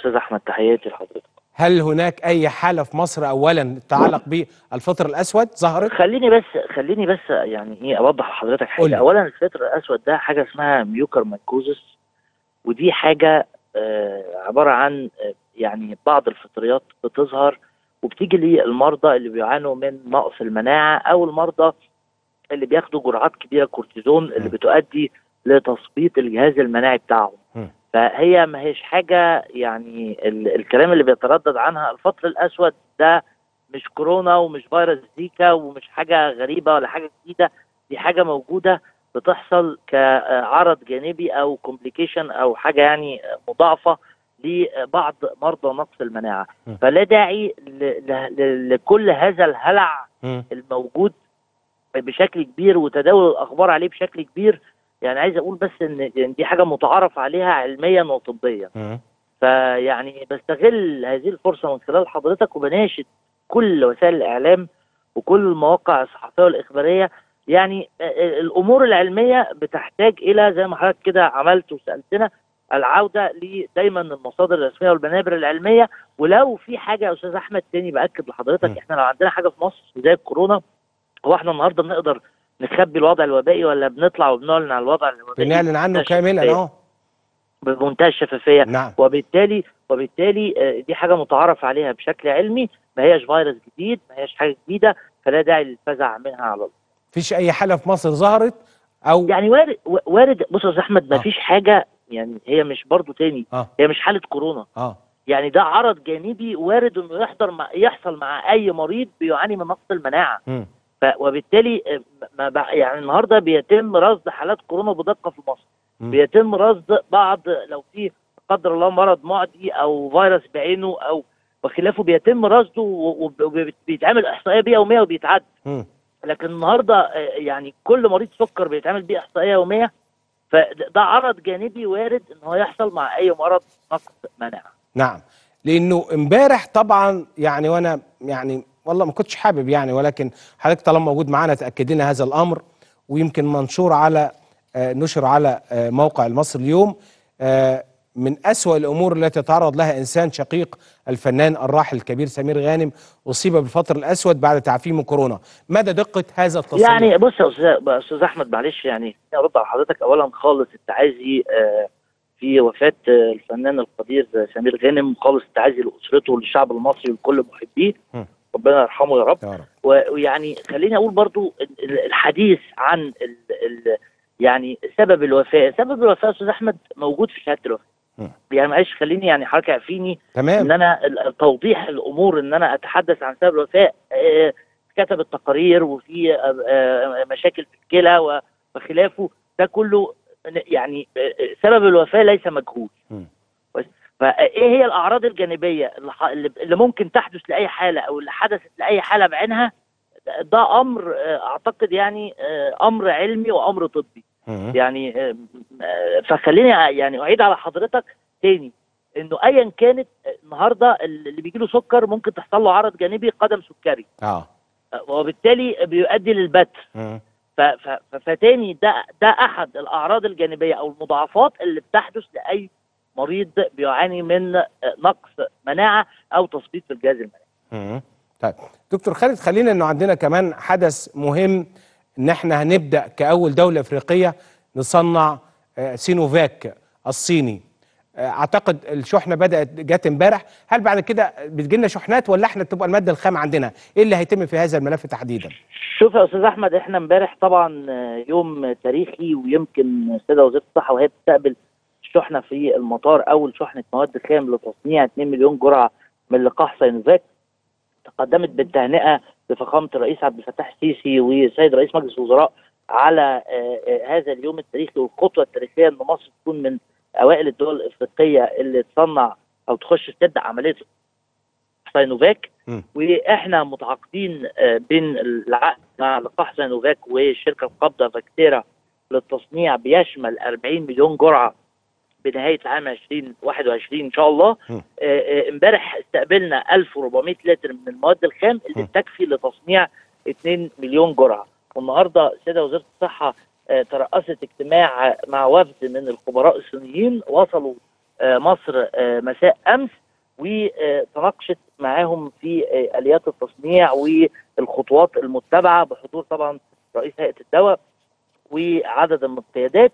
استاذ احمد تحياتي لحضرتك هل هناك اي حاله في مصر اولا تتعلق بالفطر الاسود ظهرت خليني بس خليني بس يعني ايه اوضح لحضرتك قولي. حاجه اولا الفطر الاسود ده حاجه اسمها ميوكر مايكوزس ودي حاجه آه عباره عن آه يعني بعض الفطريات بتظهر وبتيجي للمرضى اللي بيعانوا من نقص المناعه او المرضى اللي بياخدوا جرعات كبيره كورتيزون اللي م. بتؤدي لتثبيط الجهاز المناعي بتاعهم م. فهي ما هيش حاجه يعني ال الكلام اللي بيتردد عنها الفطر الاسود ده مش كورونا ومش فيروس زيكا ومش حاجه غريبه ولا حاجه جديده دي حاجه موجوده بتحصل كعرض جانبي او كومبليكيشن او حاجه يعني مضاعفه لبعض مرضى نقص المناعه م. فلا داعي ل- ل- ل- لكل هذا الهلع مم. الموجود بشكل كبير وتداول الاخبار عليه بشكل كبير يعني عايز اقول بس ان إن دي حاجه متعارف عليها علميا وطبيا مم. فيعني بستغل هذه الفرصه من خلال حضرتك وبناشد كل وسائل الاعلام وكل المواقع الصحفيه والاخباريه يعني آه، الامور العلميه بتحتاج الى زي ما حضرتك كده عملت وسالتنا العوده لدايما المصادر الرسميه والمنابر العلميه ولو في حاجه يا استاذ احمد تاني باكد لحضرتك م. احنا لو عندنا حاجه في مصر زي الكورونا هو احنا النهارده بنقدر نخبي الوضع الوبائي ولا بنطلع وبنعلن عن الوضع الوبائي بنعلن عنه بمنتهى كاملا الشفافية. اه بمنتهى الشفافيه نعم وبالتالي وبالتالي آه، دي حاجه متعارف عليها بشكل علمي ما هياش فيروس جديد ما هياش حاجه جديده فلا داعي للفزع منها على الله فيش اي حاله في مصر ظهرت او يعني وارد وارد بص يا استاذ احمد ما آه. فيش حاجه يعني هي مش برضو تاني اه هي مش حاله كورونا اه يعني ده عرض جانبي وارد انه يحضر مع يحصل مع اي مريض بيعاني من نقص المناعه مم. ف وبالتالي آه، ما بع- يعني النهارده بيتم رصد حالات كورونا بدقه في مصر مم. بيتم رصد بعض لو في لا قدر الله مرض معدي او فيروس بعينه او وخلافه بيتم رصده و- و- وبيتعمل احصائيه بيه يوميه وبيتعد مم. لكن النهارده آه، يعني كل مريض سكر بيتعمل بيه احصائيه يوميه فده عرض جانبي وارد ان هو يحصل مع اي مرض نقص مناعه نعم لانه امبارح طبعا يعني وانا يعني والله ما كنتش حابب يعني ولكن حضرتك طالما موجود معانا تاكد لنا هذا الامر ويمكن منشور على آه، نشر على آه، موقع المصري اليوم آه، من أسوأ الأمور التي تعرض لها إنسان شقيق الفنان الراحل الكبير سمير غانم أصيب بالفطر الأسود بعد تعافيه من كورونا مدى دقة هذا التصريح؟ يعني بص يا استاذ استاذ احمد معلش يعني ارد على حضرتك اولا خالص التعازي آه، في وفاه آه، الفنان القدير سمير غانم خالص التعازي لاسرته وللشعب المصري ولكل محبيه م. ربنا يرحمه يا رب يا رب و- ويعني خليني اقول برضو ال- ال- الحديث عن ال ال يعني سبب الوفاه سبب الوفاه يا استاذ احمد موجود في شهاده الوفاه م. يعني معلش خليني يعني حضرتك عارفيني تمام ان انا ال- توضيح الامور ان انا اتحدث عن سبب الوفاه آه، كتب التقارير وفي آه، آه، مشاكل في الكلى و- وخلافه ده كله يعني آه، سبب الوفاه ليس مجهول مم. بس فايه هي الاعراض الجانبيه اللي ح- اللي اللي ممكن تحدث لاي حاله او اللي حدثت لاي حاله بعينها ده امر آه، اعتقد يعني آه، امر علمي وامر طبي مم. يعني آه، آه، فخليني يعني اعيد على حضرتك تاني انه ايا كانت آه، النهارده اللي بيجي له سكر ممكن تحصل له عرض جانبي قدم سكري اه آه، وبالتالي بيؤدي للبتر مم. ف- ف- ف- فتاني ده ده احد الاعراض الجانبيه او المضاعفات اللي بتحدث لاي مريض بيعاني من آه، نقص مناعه او تثبيط في الجهاز المناعي مم. طيب دكتور خالد خلينا انه عندنا كمان حدث مهم ان احنا هنبدا كاول دوله افريقيه نصنع آه، سينوفاك الصيني آه، اعتقد الشحنه بدات جت امبارح هل بعد كده بتجي لنا شحنات ولا احنا تبقى الماده الخام عندنا ايه اللي هيتم في هذا الملف تحديدا شوف يا استاذ احمد احنا امبارح طبعا آه، يوم تاريخي ويمكن السيده وزيره الصحه وهي بتستقبل الشحنه في المطار اول شحنه مواد خام لتصنيع 2 مليون جرعه من لقاح ساينوفاك تقدمت بالتهنئه لفخامه الرئيس عبد الفتاح السيسي والسيد رئيس مجلس الوزراء على آه، آه، هذا اليوم التاريخي والخطوه التاريخيه ان مصر تكون من اوائل الدول الافريقيه اللي تصنع او تخش تبدا عمليه ساينوفاك مم. واحنا متعاقدين آه، بين العقد مع لقاح ساينوفاك والشركه القابضه فاكتيرا للتصنيع بيشمل 40 مليون جرعه بنهايه عام 2021 ان شاء الله مم. آه، آه، امبارح استقبلنا 1400 لتر من المواد الخام اللي مم. بتكفي لتصنيع 2 مليون جرعه والنهارده السيده وزيره الصحه آه، ترأست اجتماع مع وفد من الخبراء الصينيين وصلوا آه، مصر آه، مساء امس وتناقشت معاهم في آه، اليات التصنيع والخطوات المتبعه بحضور طبعا رئيس هيئه الدواء وعدد من القيادات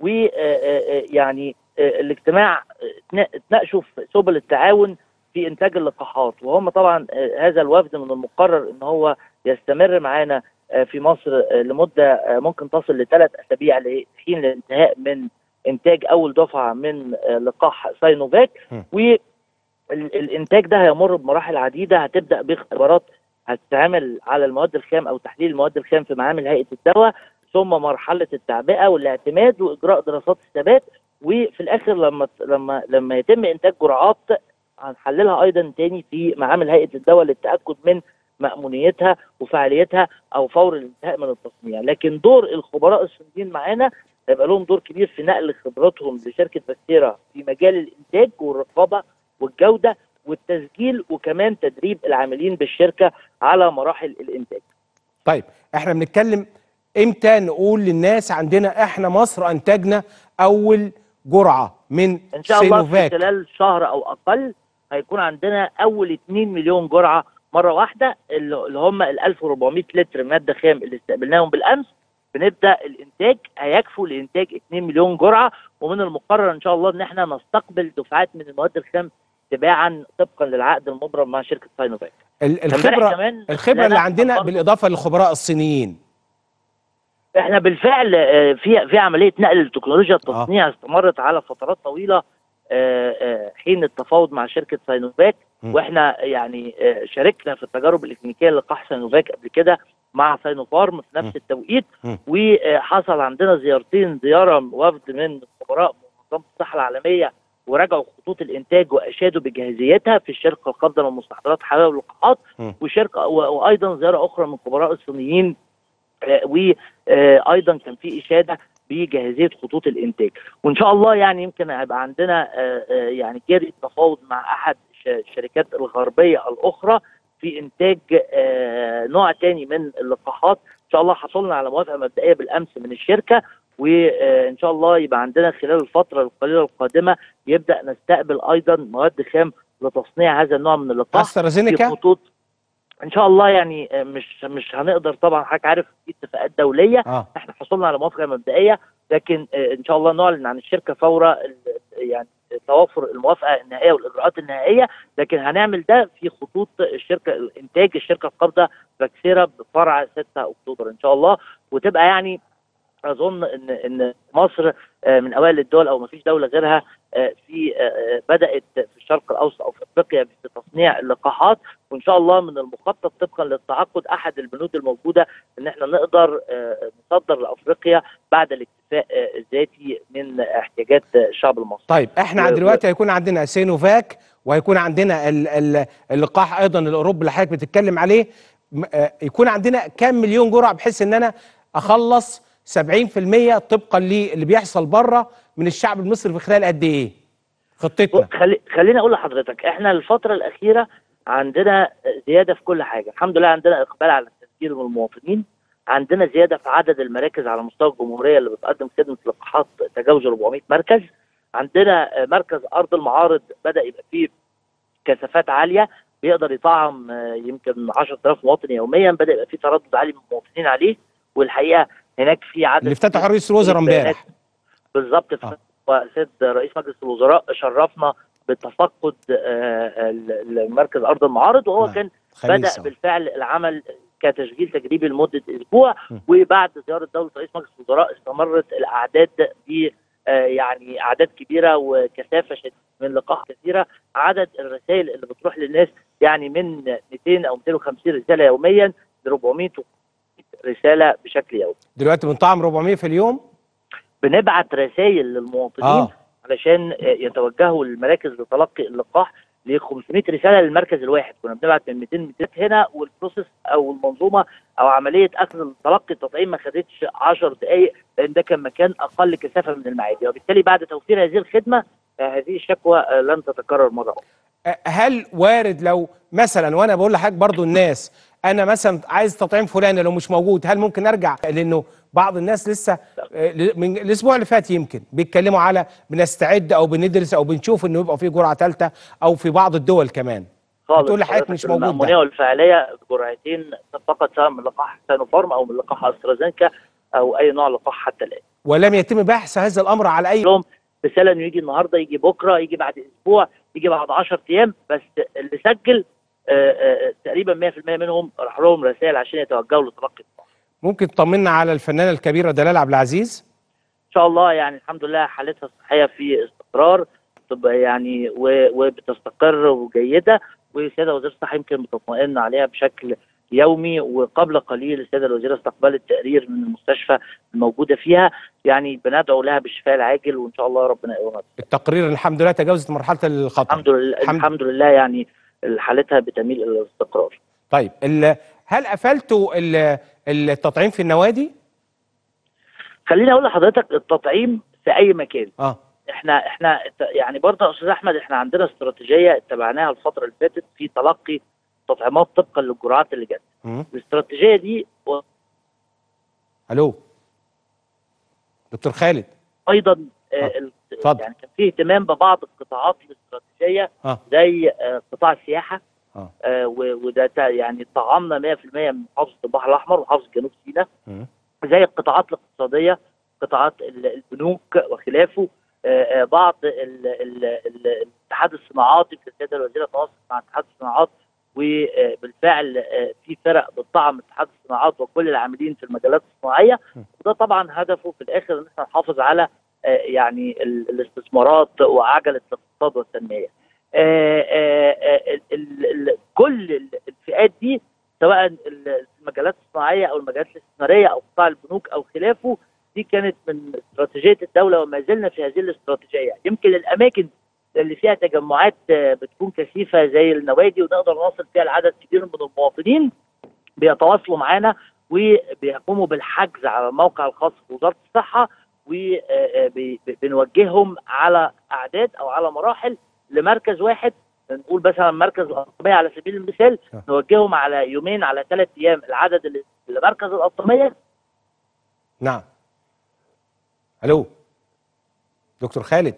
ويعني الاجتماع اتنا- اتناقشوا في سبل التعاون في انتاج اللقاحات وهم طبعا آه، هذا الوفد من المقرر ان هو يستمر معانا آه، في مصر آه، لمده آه، ممكن تصل لثلاث اسابيع لحين الانتهاء من انتاج اول دفعه من آه، لقاح ساينوفاك م. والانتاج ده هيمر بمراحل عديده هتبدا باختبارات هتتعمل على المواد الخام او تحليل المواد الخام في معامل هيئه الدواء ثم مرحله التعبئه والاعتماد واجراء دراسات الثبات وفي الاخر لما لما لما يتم انتاج جرعات هنحللها ايضا تاني في معامل هيئه الدواء للتاكد من مامونيتها وفعاليتها او فور الانتهاء من التصنيع لكن دور الخبراء الصينيين معانا هيبقى لهم دور كبير في نقل خبراتهم لشركه باستيرا في مجال الانتاج والرقابه والجوده والتسجيل وكمان تدريب العاملين بالشركه على مراحل الانتاج طيب احنا بنتكلم امتى نقول للناس عندنا احنا مصر انتجنا اول جرعه من ان شاء الله في سينوفاك خلال شهر او اقل هيكون عندنا اول 2 مليون جرعه مره واحده اللي اللي هم ال 1400 لتر ماده خام اللي استقبلناهم بالامس بنبدا الانتاج هيكفوا لانتاج 2 مليون جرعه ومن المقرر ان شاء الله ان احنا نستقبل دفعات من المواد الخام تباعا طبقا للعقد المبرم مع شركه ساينوفاك ال- امبارح الخبره كمان الخبره اللي لنا عندنا برضه- بالاضافه للخبراء الصينيين احنا بالفعل آه، في في عمليه نقل التكنولوجيا التصنيع استمرت على فترات طويله آه، آه، حين التفاوض مع شركه ساينوفاك م. واحنا يعني آه، شاركنا في التجارب الاكلينيكيه للقاح ساينوفاك قبل كده مع ساينوفارم في م. نفس التوقيت م. وحصل عندنا زيارتين زياره وفد من خبراء منظمه الصحه العالميه وراجعوا خطوط الانتاج واشادوا بجاهزيتها في الشركه القابضه للمستحضرات الحيويه واللقاحات م. وشركه و- وايضا زياره اخرى من خبراء الصينيين وايضا كان في اشاده بجاهزيه خطوط الانتاج وان شاء الله يعني يمكن هيبقى عندنا آه، آه، يعني جري تفاوض مع احد ش- الشركات الغربيه الاخرى في انتاج آه، نوع تاني من اللقاحات ان شاء الله حصلنا على موافقه مبدئيه بالامس من الشركه وان شاء الله يبقى عندنا خلال الفتره القليله القادمه يبدا نستقبل ايضا مواد خام لتصنيع هذا النوع من اللقاح في استرازينيكا خطوط ان شاء الله يعني آه، مش مش هنقدر طبعا حضرتك عارف في اتفاقات دوليه اه احنا حصلنا على موافقه مبدئيه لكن آه، ان شاء الله نعلن عن الشركه فور ال- يعني توافر الموافقه النهائيه والاجراءات النهائيه لكن هنعمل ده في خطوط الشركه الانتاج الشركه القابضه باكسيرا بفرع 6 اكتوبر ان شاء الله وتبقى يعني اظن ان ان مصر آه، من اوائل الدول او ما فيش دوله غيرها آه، في آه، آه، بدات في الشرق الاوسط او في افريقيا في تصنيع اللقاحات وان شاء الله من المخطط طبقا للتعاقد احد البنود الموجوده ان احنا نقدر آه، نصدر لافريقيا بعد الاكتفاء آه، الذاتي من احتياجات الشعب المصري. طيب احنا و- دلوقتي هيكون عندنا سينوفاك وهيكون عندنا ال- ال- اللقاح ايضا الاوروبي اللي حضرتك بتتكلم عليه م- آه، يكون عندنا كام مليون جرعه بحيث ان انا اخلص 70% طبقا للي بيحصل بره من الشعب المصري في خلال قد ايه؟ خطتنا خلي خليني اقول لحضرتك احنا الفتره الاخيره عندنا زياده في كل حاجه الحمد لله عندنا اقبال على التسجيل من المواطنين عندنا زياده في عدد المراكز على مستوى الجمهوريه اللي بتقدم خدمه لقاحات تجاوز 400 مركز عندنا آه، مركز ارض المعارض بدا يبقى فيه كثافات عاليه بيقدر يطعم آه، يمكن 10000 مواطن يوميا بدا يبقى فيه تردد عالي من المواطنين عليه والحقيقه هناك في عدد اللي افتتحه رئيس الوزراء امبارح بالظبط آه. وسيد رئيس مجلس الوزراء شرفنا بتفقد آه، ال- المركز ارض المعارض وهو نعم. كان خميس بدا أهو. بالفعل العمل كتشغيل تجريبي لمده اسبوع م. وبعد زياره دوله رئيس مجلس الوزراء استمرت الاعداد ب آه، يعني اعداد كبيره وكثافه شديده من لقاح كثيره عدد الرسائل اللي بتروح للناس يعني من 200 او 250 رساله يوميا ل 400 رساله بشكل يومي دلوقتي بنطعم 400 في اليوم بنبعت رسائل للمواطنين اه علشان يتوجهوا للمراكز لتلقي اللقاح ل 500 رساله للمركز الواحد كنا بنبعت من 200 200 هنا والبروسيس او المنظومه او عمليه اخذ تلقي التطعيم ما خدتش 10 دقائق لان ده كان مكان اقل كثافه من المعادي وبالتالي بعد توفير هذه الخدمه آه، هذه الشكوى آه، لن تتكرر مره اخرى هل وارد لو مثلا وانا بقول لحضرتك برضو الناس انا مثلا عايز تطعيم فلاني لو مش موجود هل ممكن ارجع لانه بعض الناس لسه آه، ل- من الاسبوع اللي فات يمكن بيتكلموا على بنستعد او بندرس او بنشوف انه يبقى في جرعه ثالثه او في بعض الدول كمان خالص بتقول لحضرتك حضرتك مش موجود ده. المأمونية والفعالية جرعتين فقط سواء من لقاح سانوفارم او من لقاح استرازينكا او اي نوع لقاح حتى الان ولم يتم بحث هذا الامر على اي لهم رساله انه يجي النهارده يجي بكره يجي بعد اسبوع يجي بعد 10 ايام بس اللي سجل آه، آه، تقريبا 100% منهم راح لهم رسائل عشان يتوجهوا لتلقي الطعام. ممكن تطمنا على الفنانه الكبيره دلال عبد العزيز ان شاء الله يعني الحمد لله حالتها الصحيه في استقرار تبقى يعني و- وبتستقر وجيده والسيده وزير الصحه يمكن بتطمئن عليها بشكل يومي وقبل قليل السيده الوزيره استقبلت تقرير من المستشفى الموجوده فيها يعني بندعو لها بالشفاء العاجل وان شاء الله ربنا يقومها التقرير الحمد لله تجاوزت مرحله الخطر الحمد لله الحمد- الحمد لله يعني حالتها بتميل الى الاستقرار طيب ال- هل قفلتوا ال- التطعيم في النوادي خليني اقول لحضرتك التطعيم في اي مكان اه احنا احنا يعني برضه يا استاذ احمد احنا عندنا استراتيجيه اتبعناها الفتره اللي فاتت في تلقي تطعيمات طبقا للجرعات اللي جت مم. الاستراتيجيه دي الو دكتور خالد ايضا آه، آه، ال- اتفضل. يعني كان في اهتمام ببعض القطاعات الاستراتيجيه اه زي آه، قطاع السياحه اه آه، و- وده تا- يعني طعمنا 100% من محافظه البحر الاحمر ومحافظه جنوب سيناء مم. زي القطاعات الاقتصاديه قطاعات ال- البنوك وخلافه آه، آه، بعض ال- ال- ال- الاتحاد الصناعاتي في السياده الوزيره تواصل مع اتحاد الصناعات وبالفعل آه، في فرق بتطعم اتحاد الصناعات وكل العاملين في المجالات الصناعيه م. وده طبعا هدفه في الاخر ان احنا نحافظ على آه، يعني ال- الاستثمارات وعجله الاقتصاد والتنميه. آه، آه، آه، ال- ال- ال- كل الفئات دي سواء ال- المجالات الصناعيه او المجالات الاستثماريه او قطاع البنوك او خلافه دي كانت من استراتيجيه الدوله وما زلنا في هذه الاستراتيجيه يمكن الاماكن اللي فيها تجمعات آه، بتكون كثيفه زي النوادي ونقدر نوصل فيها لعدد كبير من المواطنين بيتواصلوا معانا وبيقوموا بالحجز على الموقع الخاص بوزاره الصحه وبنوجههم على اعداد او على مراحل لمركز واحد نقول مثلا مركز القطاميه على سبيل المثال آه. نوجههم على يومين على ثلاث ايام العدد اللي لمركز القطاميه نعم الو دكتور خالد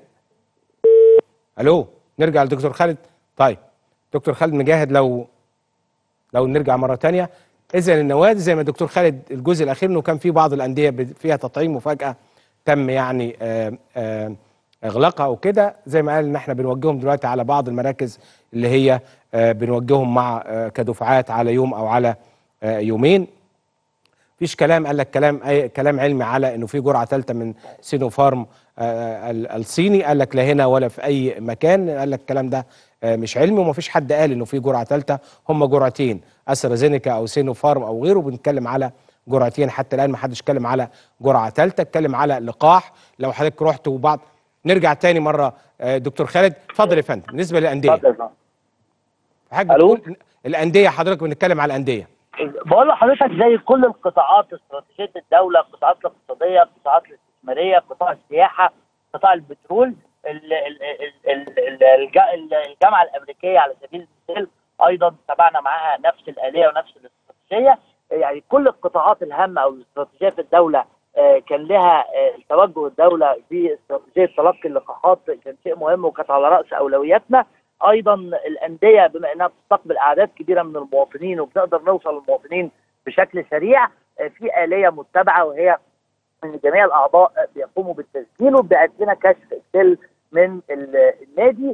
الو نرجع لدكتور خالد طيب دكتور خالد مجاهد لو لو نرجع مره تانية اذا النوادي زي ما دكتور خالد الجزء الاخير انه كان في بعض الانديه بد- فيها تطعيم وفجاه تم يعني آه، آه، اغلاقها وكده زي ما قال ان احنا بنوجههم دلوقتي على بعض المراكز اللي هي آه، بنوجههم مع آه، كدفعات على يوم او على آه، يومين فيش كلام قال لك كلام اي كلام علمي على انه في جرعه ثالثه من سينوفارم آه، ال- الصيني قال لك لا هنا ولا في اي مكان قال لك الكلام ده آه، مش علمي وما فيش حد قال انه في جرعه ثالثه هم جرعتين استرازينيكا او سينوفارم او غيره بنتكلم على جرعتين حتى الان ما حدش اتكلم على جرعه ثالثه اتكلم على لقاح لو حضرتك رحت وبعض نرجع تاني مره آه، دكتور خالد اتفضل يا فندم بالنسبه للانديه اتفضل يا فندم. حضرتك ألو؟ بتقول الانديه حضرتك بنتكلم على الانديه بقول لحضرتك زي كل القطاعات استراتيجيه الدوله القطاعات الاقتصاديه القطاعات الاستثماريه قطاع السياحه قطاع البترول ال- ال- ال- ال- ال- الج- ال- الجامعه الامريكيه على سبيل المثال ايضا تبعنا معاها نفس الاليه ونفس الاستراتيجيه يعني كل القطاعات الهامه او الاستراتيجيه في الدوله آه، كان لها آه، توجه الدوله في استراتيجيه تلقي اللقاحات كان شيء مهم وكانت على راس اولوياتنا ايضا الانديه بما انها بتستقبل اعداد كبيره من المواطنين وبنقدر نوصل للمواطنين بشكل سريع آه، في اليه متبعه وهي ان جميع الاعضاء بيقوموا بالتسجيل وبيبعت لنا كشف اكسل من ال- النادي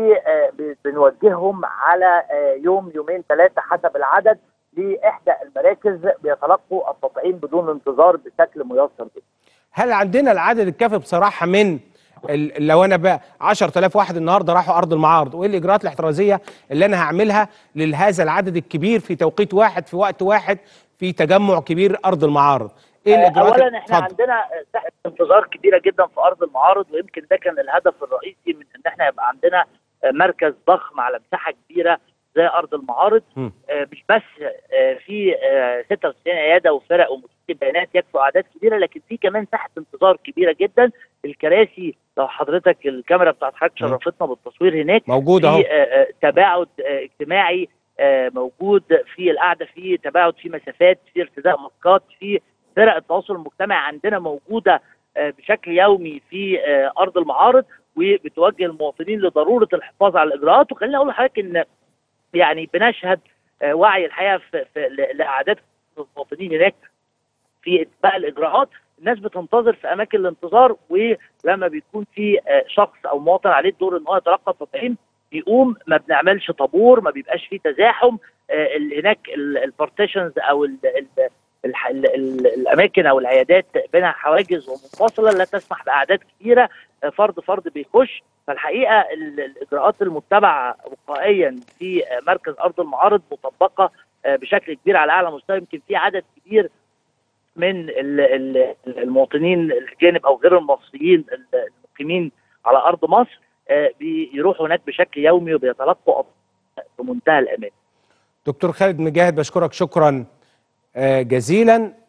وبنوجههم على آه، يوم يومين ثلاثه حسب العدد لاحدى المراكز بيتلقوا التطعيم بدون انتظار بشكل ميسر جدا. هل عندنا العدد الكافي بصراحه من ال- لو انا بقى 10000 واحد النهارده راحوا ارض المعارض وايه الاجراءات الاحترازيه اللي انا هعملها لهذا العدد الكبير في توقيت واحد في وقت واحد في تجمع كبير ارض المعارض ايه الاجراءات اولا احنا اتفضل. عندنا ساحه انتظار كبيره جدا في ارض المعارض ويمكن ده كان الهدف الرئيسي من ان احنا يبقى عندنا مركز ضخم على مساحه كبيره زي ارض المعارض مم. آه، مش بس آه، في آه، 96 عياده وفرق ومديريه بيانات يكفوا اعداد كبيره لكن في كمان ساحه انتظار كبيره جدا الكراسي لو حضرتك الكاميرا بتاعت حضرتك مم. شرفتنا بالتصوير هناك موجود اهو في آه، آه، تباعد آه، اجتماعي آه، موجود في القعده في تباعد في مسافات في ارتداء ماسكات في فرق التواصل المجتمعي عندنا موجوده آه، بشكل يومي في آه، ارض المعارض وبتوجه المواطنين لضروره الحفاظ على الاجراءات وخليني اقول لحضرتك ان يعني بنشهد آه، وعي الحقيقه في, في ل- لاعداد المواطنين هناك في اتباع الاجراءات الناس بتنتظر في اماكن الانتظار ولما بيكون في آه، شخص او مواطن عليه الدور ان هو يتلقى التطعيم بيقوم ما بنعملش طابور ما بيبقاش فيه تزاحم آه، ال- هناك البارتيشنز او ال ال الح- ال ال الاماكن او العيادات بينها حواجز ومنفصله لا تسمح باعداد كبيره آه، فرد فرد بيخش فالحقيقه ال- الاجراءات المتبعه وقائيا في آه، مركز ارض المعارض مطبقه آه، بشكل كبير على اعلى مستوى يمكن في عدد كبير من ال- ال- المواطنين الاجانب او غير المصريين المقيمين على ارض مصر آه، بيروحوا هناك بشكل يومي وبيتلقوا أطعمة بمنتهى الامان دكتور خالد مجاهد بشكرك شكرا آه، جزيلا